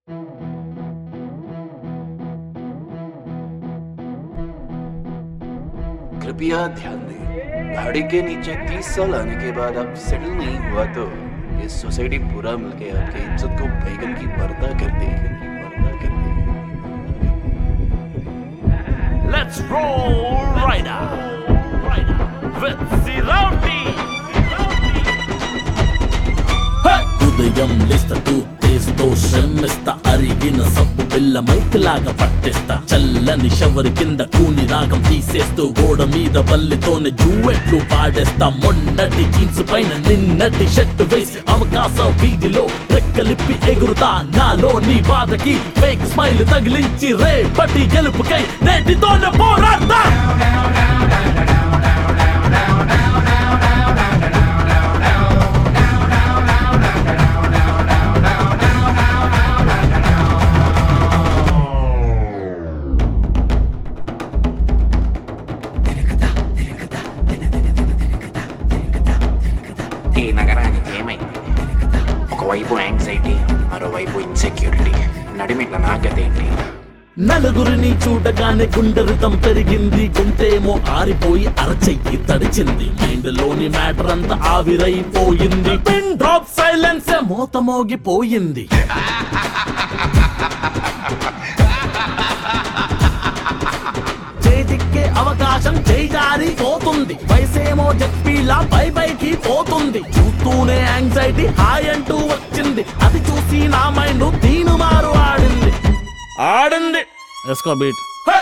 कृपया ध्यान दें गाड़ी के नीचे तीस साल आने के बाद आप सेटल नहीं हुआ तो ये सोसाइटी पूरा मिलके आपकी इज्जत को बैगन की पर्दा कर देगी पर्दा कर देगी Let's roll Rider. With Zirauti. ఉదయం లేస్తూ తేస్తో శ్రమిస్తా అరిగిన సబ్బు బిల్ల మైకులాగా పట్టిస్తా చల్లని షవర్ కింద కూని రాగం తీసేస్తూ గోడ మీద బల్లితోనే జూవెట్లు పాడేస్తా మొన్నటి జీన్స్ పైన నిన్నటి షర్ట్ వేసి అవకాశం వీధిలో రెక్కలిప్పి ఎగురుతా నాలో నీ బాధకి ఫేక్ స్మైల్ తగిలించి రే పట్టి గెలుపుకై నేటితోనే పోరాడతా ఈ నగరానికి ఏమైంది ఒకవైపు యాంగ్జైటీ మరోవైపు ఇన్సెక్యూరిటీ నడిమిట్ల నాగతేంటి నలుగురిని చూడగానే గుండెరితం పెరిగింది గుంటేమో ఆరిపోయి అరచెయ్యి తడిచింది మైండ్ లోని మ్యాటర్ అంతా ఆవిరైపోయింది పిన్ డ్రాప్ సైలెన్స్ మోత మోగిపోయింది చేతికే అవకాశం చేజారి పోతుంది వయసేమో జట్పీలా పై పైకి పోతుంది చూస్తూనే యాంగ్జైటీ హాయ్ అంటూ వచ్చింది అది చూసి నా మైండ్ దీని మారు ఆడింది ఆడింది ఎస్కో బీట్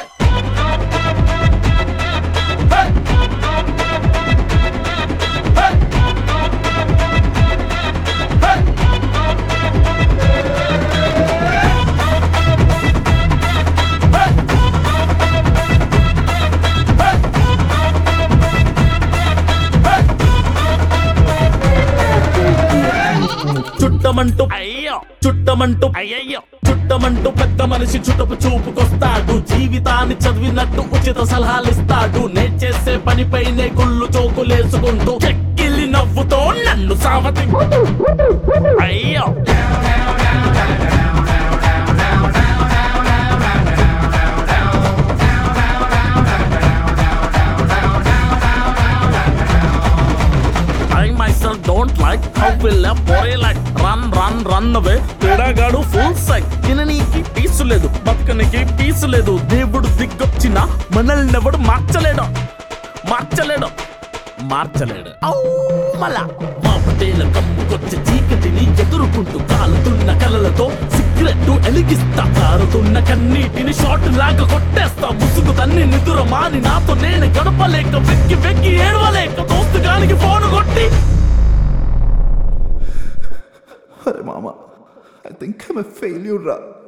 చుట్టమంటూ అయ్యో చుట్టమంటూ అయ్యయ్యో చుట్టమంటూ పెద్ద మనిషి చుట్టపు చూపుకొస్తాడు జీవితాన్ని చదివినట్టు ఉచిత సలహాలిస్తాడు నే చేసే పనిపైనే గుళ్ళు చోకులేసుకుంటూ చెక్కిలి నవ్వుతో నన్ను సావతి అయ్యో I myself don't like how will a boy like run run run away పిడగాడు ఫుల్ సైక్ తిననీకి పీసు లేదు బతకనికి పీసు లేదు దేవుడు దిగ్గొచ్చిన మనల్ని ఎవడు మార్చలేడు మార్చలేడు మార్చలేడు ఔ, మళ్ళా మా పటేల కమ్ముకొచ్చే చీకటిని ఎదుర్కొంటూ కాలుతున్న కలలతో సిగరెట్ ఎలిగిస్తా కారుతున్న కన్నీటిని షాట్ లాగా కొట్టేస్తా ముసుగు తన్ని నిదుర మాని నాతో నేను గడపలేక వెక్కి వెక్కి ఏడవలేక దోస్తుగానికి ఫోన్ కొట్టి అరే మామ I think I'm a failure రా